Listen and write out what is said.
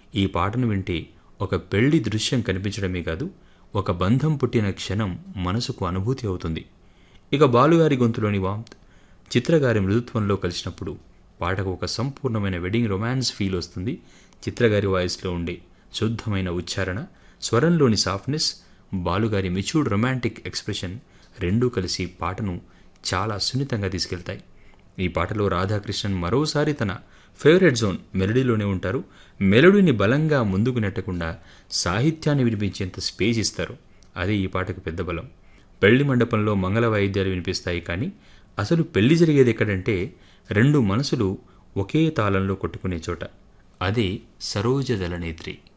ఈ పాటను వింటే ఒక పెళ్లి దృశ్యం కనిపించడమే కాదు ఒక బంధం పుట్టిన క్షణం మనసుకు అనుభూతి అవుతుంది ఇక బాలుగారి గొంతులోని వాంత్ చిత్రగారి మృదుత్వంలో కలిసినప్పుడు పాటకు ఒక సంపూర్ణమైన వెడ్డింగ్ రొమాన్స్ ఫీల్ వస్తుంది చిత్రగారి వాయిస్లో ఉండే శుద్ధమైన ఉచ్చారణ స్వరంలోని సాఫ్ట్నెస్ బాలుగారి మెచ్యూర్డ్ రొమాంటిక్ ఎక్స్ప్రెషన్ రెండూ కలిసి పాటను చాలా సున్నితంగా తీసుకెళ్తాయి ఈ పాటలో రాధాకృష్ణన్ మరోసారి తన ఫేవరెట్ జోన్ మెలడీలోనే ఉంటారు మెలడీని బలంగా ముందుకు నెట్టకుండా సాహిత్యాన్ని వినిపించేంత స్పేస్ ఇస్తారు అదే ఈ పాటకు పెద్ద బలం పెళ్లి మండపంలో మంగళ వాయిద్యాలు వినిపిస్తాయి కానీ అసలు పెళ్లి జరిగేది ఎక్కడంటే రెండు మనసులు ఒకే తాళంలో కొట్టుకునే చోట అదే సరోజదళ నేత్రి